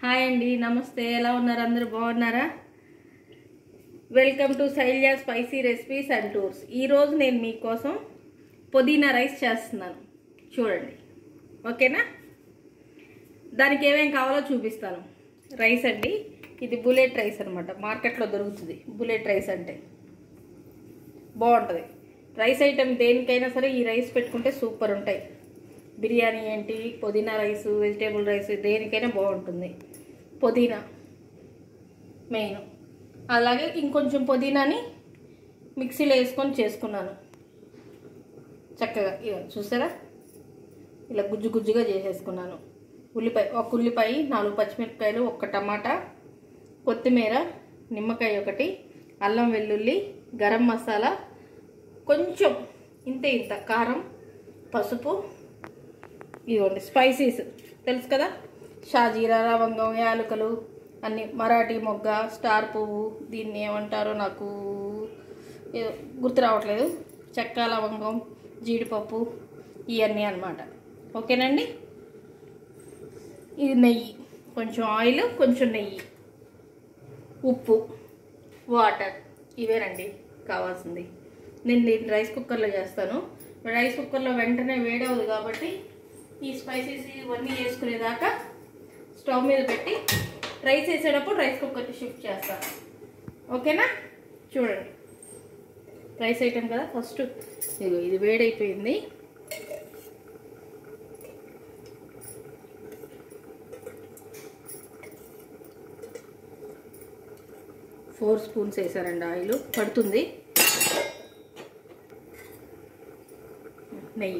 Hi అండి నమస్తే ఎలా ఉన్నారు అందరూ బాగున్నారా welcome to Shailya spicy recipes and tours ఈరోజు నేను మీకోసం పుదీనా రైస్ చేస్తున్నాను చూడండి ఓకేనా దానికి ఏమేం కావాలో చూపిస్తాను రైస్ అండి ఇది బుల్లెట్ రైస్ అనమాట మార్కెట్లో దొరుకుతుంది బుల్లెట్ రైస్ అంటే బాగుంటుంది రైస్ ఐటెం దేనికైనా సరే ఈ రైస్ పెట్టుకుంటే సూపర్ ఉంటాయి బిర్యానీ ఏంటి పుదీనా రైస్ వెజిటేబుల్ రైస్ దేనికైనా బాగుంటుంది పుదీనా మెయిన్ అలాగే ఇంకొంచెం పుదీనాని మిక్సీలో వేసుకొని చేసుకున్నాను చక్కగా ఇక చూసారా ఇలా గుజ్జు గుజ్జుగా చేసేసుకున్నాను ఉల్లిపాయ ఒక ఉల్లిపాయ నాలుగు పచ్చిమిరపకాయలు ఒక్క టమాటా కొత్తిమీర నిమ్మకాయ ఒకటి అల్లం వెల్లుల్లి గరం మసాలా కొంచెం ఇంతే ఇంత కారం పసుపు ఇదిగోండి స్పైసీస్ తెలుసు కదా షాజీరా లవంగం యాలకులు అన్ని మరాఠీ మొగ్గ స్టార్ పువ్వు దీన్ని ఏమంటారో నాకు ఏదో గుర్తు రావట్లేదు చెక్క లవంగం జీడిపప్పు ఇవన్నీ అన్నమాట ఓకేనండి ఇది నెయ్యి కొంచెం ఆయిల్ కొంచెం నెయ్యి ఉప్పు వాటర్ ఇవేనండి కావాల్సింది నేను దీన్ని రైస్ కుక్కర్లో చేస్తాను రైస్ కుక్కర్లో వెంటనే వేడవదు కాబట్టి ఈ స్పైసెస్ ఇవన్నీ వేసుకునేదాకా స్టవ్ మీద పెట్టి రైస్ వేసేటప్పుడు రైస్ కుక్కర్కి షిఫ్ట్ చేస్తాను ఓకేనా చూడండి రైస్ ఐటమ్ కదా ఫస్ట్ ఇదిగో ఇది వేడైపోయింది ఫోర్ స్పూన్స్ వేసారండి ఆయిల్ పడుతుంది నెయ్యి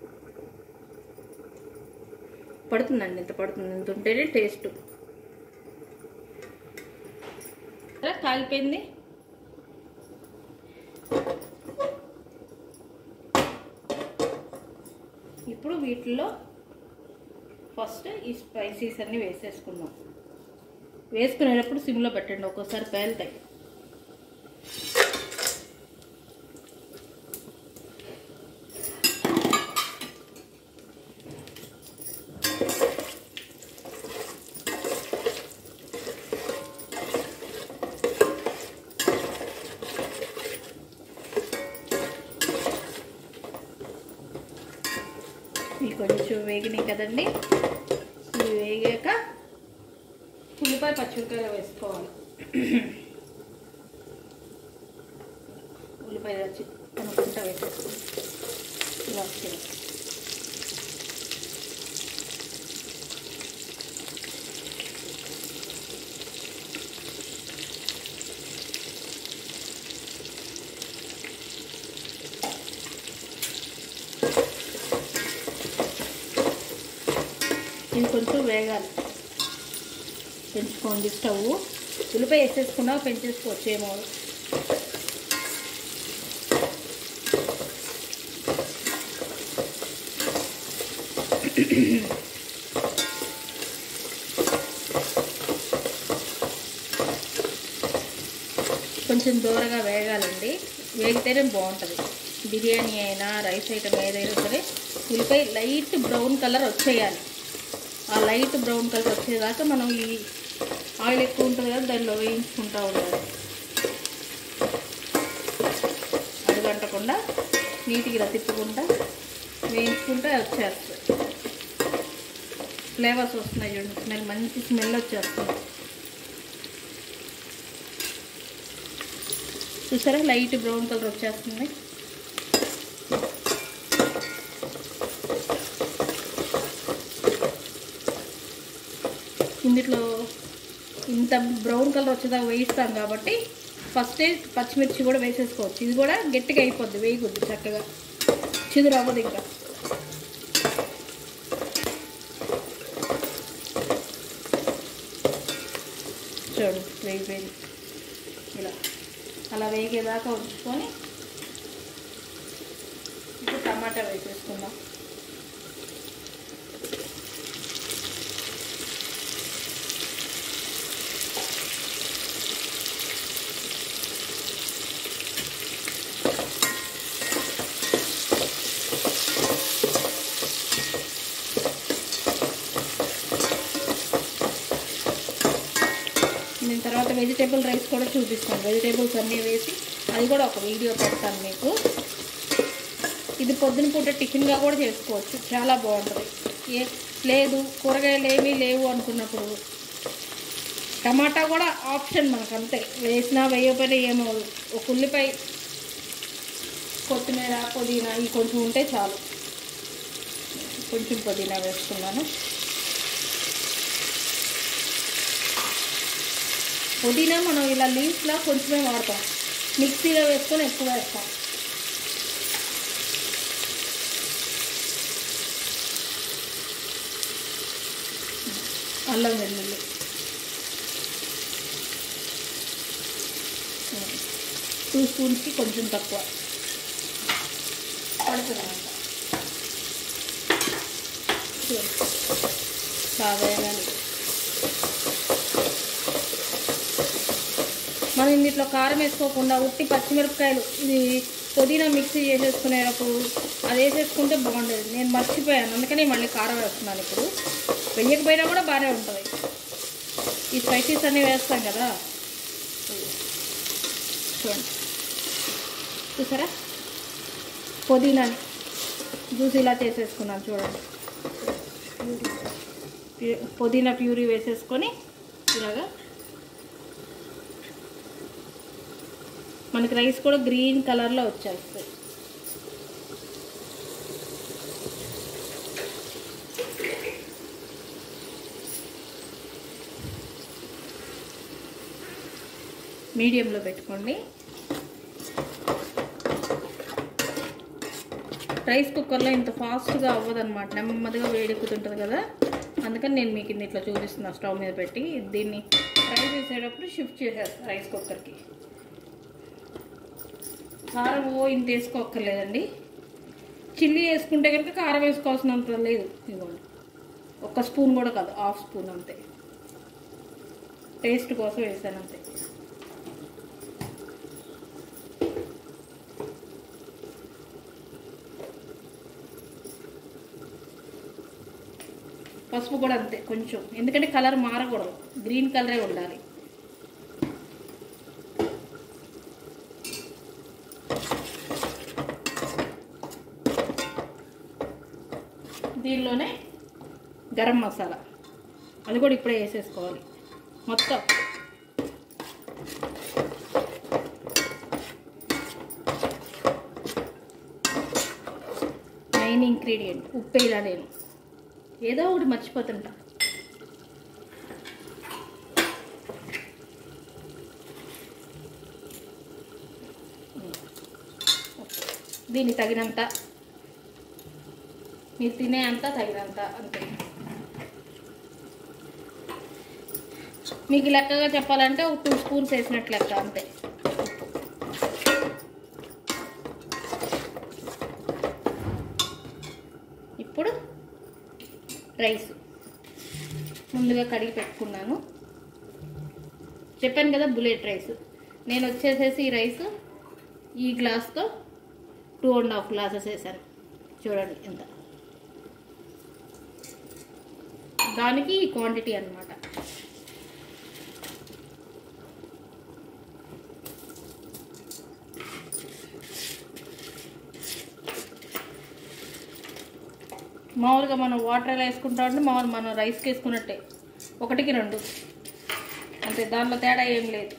పడుతుందండి ఇంత పడుతుంది ఇంత ఉంటేనే టేస్ట్ కాలిపోయింది ఇప్పుడు వీటిల్లో ఫస్ట్ ఈ స్పైసీస్ అన్నీ వేసేసుకుందాం వేసుకునేటప్పుడు సిమ్లో పెట్టండి ఒక్కోసారి పేలుతాయి ఇవి కొంచెం వేగినాయి కదండి ఇవి వేగాక ఉల్లిపాయ పచ్చిమిరకాయలు వేసుకోవాలి ఉల్లిపాయ వచ్చి అనుకుంటా వేసేసుకోవాలి ఇలా వచ్చింది ఇవి కొంచెం వేగాలి పెంచుకోండి స్టవ్ ఉల్లిపాయ వేసేసుకున్నా పెంచేసుకోవచ్చు ఏమో కొంచెం దూరగా వేగాలండి వేగితేనే బాగుంటుంది బిర్యానీ అయినా రైస్ ఐటమ్ ఏదైనా సరే ఉల్లిపాయ లైట్ బ్రౌన్ కలర్ వచ్చేయాలి ఆ లైట్ బ్రౌన్ కలర్ వచ్చేదాకా మనం ఈ ఆయిల్ ఎక్కువ ఉంటుంది కదా దానిలో వేయించుకుంటూ ఉండాలి అడుగంటకుండా నీట్గా ఇలా తిప్పుకుంటా వేయించుకుంటే వచ్చేస్తుంది ఫ్లేవర్స్ వస్తున్నాయి చూడండి స్మెల్ మంచి స్మెల్ వచ్చేస్తుంది చూసారా లైట్ బ్రౌన్ కలర్ వచ్చేస్తుంది ఇందులో ఇంత బ్రౌన్ కలర్ వచ్చేదాకా వేయిస్తాం కాబట్టి ఫస్టే పచ్చిమిర్చి కూడా వేసేసుకోవచ్చు ఇది కూడా గట్టిగా అయిపోద్ది వేయకూడదు చక్కగా చిదురు అవ్వదు ఇంకా చూడు వేగిపోయింది ఇలా అలా వేగేదాకా ఉంచుకొని ఇప్పుడు టమాటా వేసేసుకుందాం నేను తర్వాత వెజిటేబుల్ రైస్ కూడా చూపిస్తాను వెజిటేబుల్స్ అన్నీ వేసి అది కూడా ఒక వీడియో పెడతాను మీకు ఇది పొద్దున పూట టిఫిన్గా కూడా చేసుకోవచ్చు చాలా బాగుంటుంది ఏ లేదు కూరగాయలు ఏమీ లేవు అనుకున్నప్పుడు టమాటా కూడా ఆప్షన్ మనకు అంతే వేసినా వేయకపోయినా ఏమో ఒక ఉల్లిపాయ కొత్తిమీర పుదీనా ఇవి కొంచెం ఉంటే చాలు కొంచెం పుదీనా వేసుకున్నాను పుదీనా మనం ఇలా లీవ్స్లా కొంచెమే వాడతాం మిక్సీలో వేసుకొని ఎక్కువ వేస్తాం అల్లం వెల్లుల్లి టూ స్పూన్స్కి కొంచెం తక్కువ పడుతుందన్నమాట చూడండి. బాగా వేయాలి మనం ఇందులో కారం వేసుకోకుండా ఉట్టి పచ్చిమిరపకాయలు ఇది పుదీనా మిక్సీ చేసేసుకునేటప్పుడు అది వేసేసుకుంటే బాగుండేది నేను మర్చిపోయాను అందుకని మళ్ళీ కారం వేస్తున్నాను ఇప్పుడు వెయ్యకపోయినా కూడా బాగానే ఉంటుంది ఈ స్పైసీస్ అన్నీ వేస్తాం కదా చూడండి చూసారా పుదీనాని జ్యూస్ ఇలా చేసేసుకున్నాను చూడండి ప్యూ- పుదీనా ప్యూరీ వేసేసుకొని ఇలాగా మనకి రైస్ కూడా గ్రీన్ కలర్లో వచ్చేస్తాయి మీడియంలో పెట్టుకోండి రైస్ కుక్కర్లో ఇంత ఫాస్ట్గా అవ్వదన్నమాట నెమ్మదిగా వేడెక్కుతుంటుంది కదా అందుకని నేను మీకు ఇట్లా చూపిస్తున్నా స్టవ్ మీద పెట్టి దీన్ని ఫ్రై చేసేటప్పుడు షిఫ్ట్ చేసేస్తాను రైస్ కుక్కర్కి కారం ఓ ఇంత వేసుకోక్కర్లేదండి చిల్లీ వేసుకుంటే కనుక కారం వేసుకోవాల్సినంత లేదు ఇదిగోండి ఒక్క స్పూన్ కూడా కాదు హాఫ్ స్పూన్ అంతే టేస్ట్ కోసం వేసాను అంతే పసుపు కూడా అంతే కొంచెం ఎందుకంటే కలర్ మారకూడదు గ్రీన్ కలరే ఉండాలి దీనిలోనే గరం మసాలా అది కూడా ఇప్పుడే వేసేసుకోవాలి మొత్తం మెయిన్ ఇంగ్రీడియంట్ ఉప్పు ఇలా నేను ఏదో ఒకటి మర్చిపోతుంటా దీనికి తగినంత మీరు తినే అంత తగినంత అంతే మీకు లెక్కగా చెప్పాలంటే ఒక టూ స్పూన్స్ వేసినట్టు లెక్క అంతే ఇప్పుడు రైస్ ముందుగా కడిగి పెట్టుకున్నాను చెప్పాను కదా బుల్లెట్ రైస్ నేను వచ్చేసేసి ఈ రైస్ ఈ గ్లాస్తో టూ అండ్ హాఫ్ గ్లాసెస్ వేసాను చూడండి ఎంత దానికి ఈ క్వాంటిటీ అన్నమాట మామూలుగా మనం వాటర్ ఎలా వేసుకుంటాం అంటే మామూలు మనం రైస్కి వేసుకున్నట్టే ఒకటికి రెండు అంతే దాంట్లో తేడా ఏం లేదు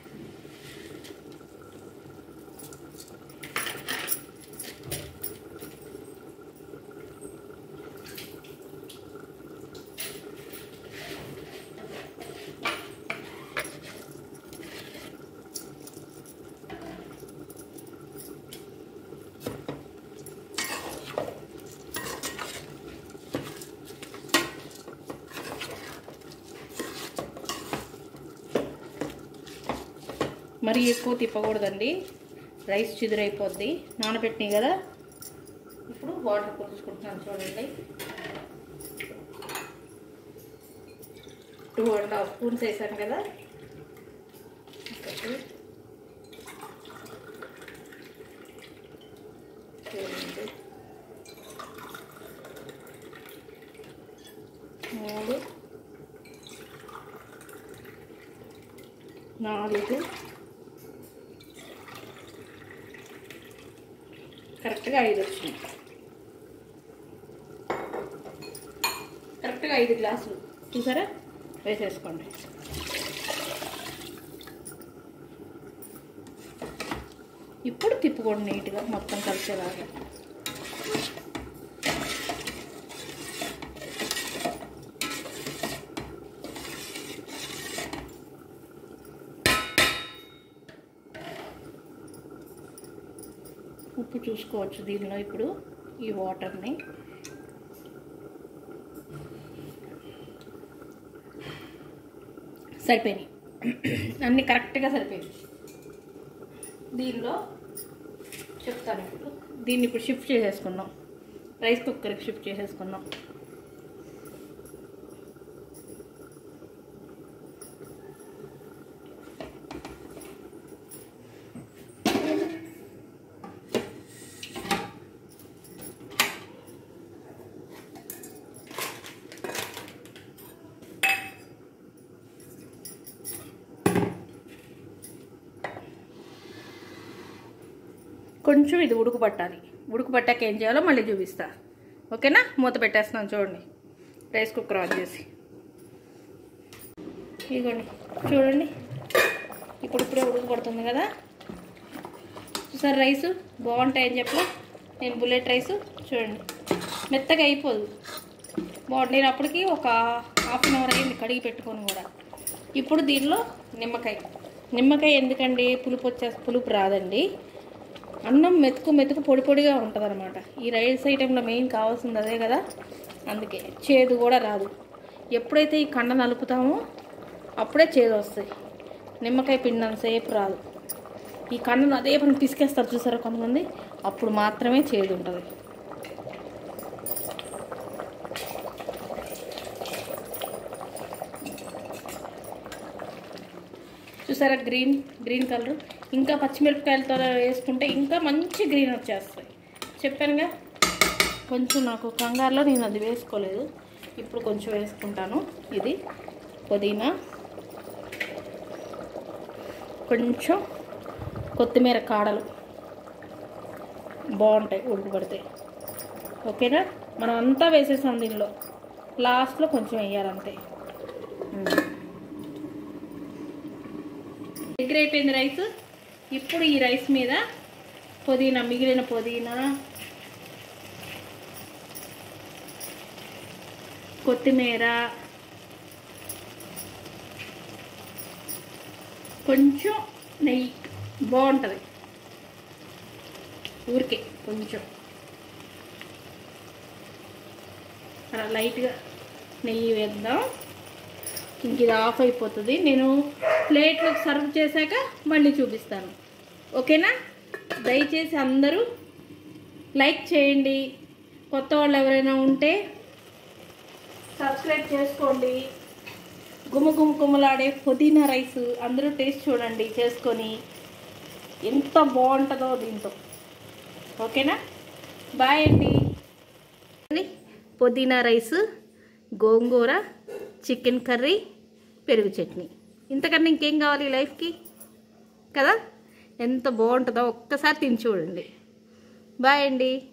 మరీ ఎక్కువ తిప్పకూడదండి రైస్ చిదురైపోద్ది నానబెట్టినాయి కదా ఇప్పుడు వాటర్ పోసుకుంటున్నాను చూడండి టూ అండ్ హాఫ్ స్పూన్స్ వేసాను కదా ఒకటి రెండు మూడు నాలుగు కరెక్ట్గా ఐదు వచ్చినాయి కరెక్ట్గా ఐదు గ్లాసులు చూసారా వేసేసుకోండి ఇప్పుడు తిప్పుకోండి నీట్గా మొత్తం కలిసేలాగా ఉప్పు చూసుకోవచ్చు దీనిలో ఇప్పుడు ఈ వాటర్ని సరిపోయినాయి అన్నీ కరెక్ట్గా సరిపోయింది దీనిలో చెప్తాను ఇప్పుడు దీన్ని ఇప్పుడు షిఫ్ట్ చేసేసుకుందాం రైస్ కుక్కర్కి షిఫ్ట్ చేసేసుకుందాం కొంచెం ఇది ఉడుకు పట్టాలి ఉడుకు పట్టాక ఏం చేయాలో మళ్ళీ చూపిస్తా ఓకేనా మూత పెట్టేస్తున్నాను చూడండి రైస్ కుక్కర్ ఆన్ చేసి ఇదిగోండి చూడండి ఇప్పుడు ఇప్పుడే ఉడుకు పడుతుంది కదా చూసారు రైసు బాగుంటాయని చెప్పి నేను బుల్లెట్ రైసు చూడండి మెత్తగా అయిపోదు బాగుంది నేను అప్పటికి ఒక హాఫ్ అన్ అవర్ అయింది కడిగి పెట్టుకొని కూడా ఇప్పుడు దీనిలో నిమ్మకాయ నిమ్మకాయ ఎందుకండి పులుపు వచ్చే పులుపు రాదండి అన్నం మెతుకు మెతుకు పొడి పొడిగా ఉంటుంది అనమాట ఈ రైస్ ఐటెంలో మెయిన్ కావాల్సింది అదే కదా అందుకే చేదు కూడా రాదు ఎప్పుడైతే ఈ కండ నలుపుతామో అప్పుడే చేదు వస్తాయి నిమ్మకాయ పిండినంతసేపు రాదు ఈ కండను అదే పని పిసికేస్తారు చూసారా కొంతమంది అప్పుడు మాత్రమే చేదు ఉంటుంది చూసారా గ్రీన్ గ్రీన్ కలర్ ఇంకా పచ్చిమిరపకాయలతో వేసుకుంటే ఇంకా మంచి గ్రీన్ వచ్చేస్తాయి చెప్పానుగా కొంచెం నాకు కంగారులో నేను అది వేసుకోలేదు ఇప్పుడు కొంచెం వేసుకుంటాను ఇది పుదీనా కొంచెం కొత్తిమీర కాడలు బాగుంటాయి ఉడకబడితే ఓకేనా మనం అంతా వేసేసాం దీనిలో లాస్ట్లో కొంచెం వేయాలంతే దగ్గర అయిపోయింది రైస్ ఇప్పుడు ఈ రైస్ మీద పుదీనా మిగిలిన పుదీనా కొత్తిమీర కొంచెం నెయ్యి బాగుంటుంది ఊరికే కొంచెం అలా లైట్గా నెయ్యి వేద్దాం ఇంక ఇది ఆఫ్ అయిపోతుంది నేను ప్లేట్లోకి సర్వ్ చేశాక మళ్ళీ చూపిస్తాను ఓకేనా దయచేసి అందరూ లైక్ చేయండి కొత్త వాళ్ళు ఎవరైనా ఉంటే సబ్స్క్రైబ్ చేసుకోండి గుమ్మ గుమ్మ గుమ్మలాడే పుదీనా రైస్ అందరూ టేస్ట్ చూడండి చేసుకొని ఎంత బాగుంటుందో దీంతో ఓకేనా బాయ్ అండి పుదీనా రైస్ గోంగూర చికెన్ కర్రీ పెరుగు చట్నీ ఇంతకన్నా ఇంకేం కావాలి ఈ లైఫ్కి కదా ఎంత బాగుంటుందో ఒక్కసారి తిని చూడండి బాయ్ అండి